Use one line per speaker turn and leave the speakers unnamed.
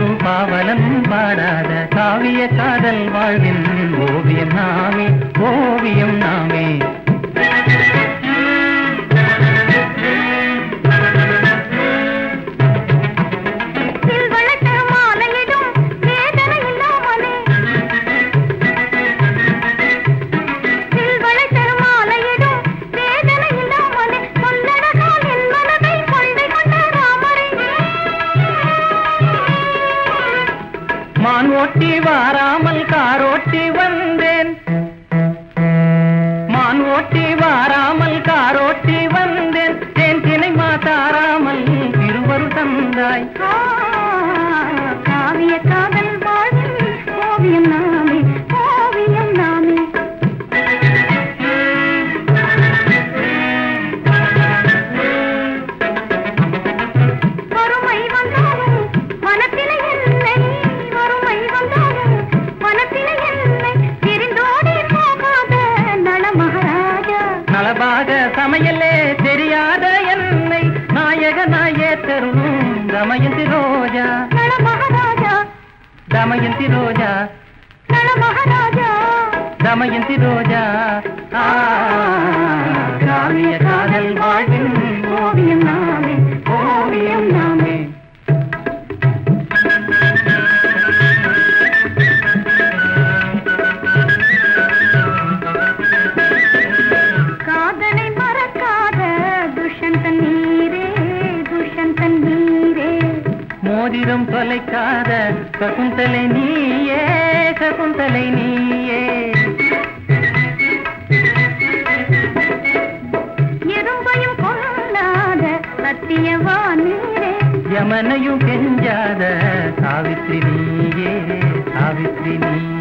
பாவலன் பாடாத காவிய காதல் வாழ்வின் ஓவியம் நாமே ஓவியம் நாமே
சில்வளட்டு மாலையிடும் வேதனை இல்லாமலே சில்வளட்டு மாலையிடும் வேதனை இல்லாமலே சொல்லடகால் என் மனதை கொள்ளை கொண்ட ராமரே
மான் ஓட்டி வாராமல் காரோட்டி வந்தேன் மான் ஓட்டி வாராமல் காரோட்டி வந்தேன் தேன் தினை மாத்தாராமல் இருவரு தந்தாய்
ஆ, காவிய காதல் வாழ்வில் ஓவியம் நாமே ஓவியம் நாமே வறுமை வந்தாலும் மனத்திலே என்னை வறுமை வந்தாலும் மனத்திலே என்னை பிரிந்தோடி போகாத நல மகாராஜா
நலபாக சமையலே தெரியாத என்னை நாயக நாயே தருணும் தமயந்தி ரோஜா
நல மகாராஜா
தமயந்தி ரோஜா
நல மகாராஜா
தமயந்தி ரோஜா ஆ, காவிய காதல் வாழ்வின்
ஓவியம் நாமே
ஓவியம் நாமே
காதலை மறக்காத துஷந்தன் நீரே துஷந்தன் நீரே
மோதிரம் தொலைக்காத சகுந்தலை நீயே சகுந்தலை நீயே
எறும்பையும் கொள்ளாத சத்தியவா நீரே
யமனையும் கெஞ்சாத சாவித்ரி நீயே சாவித்ரி நீயே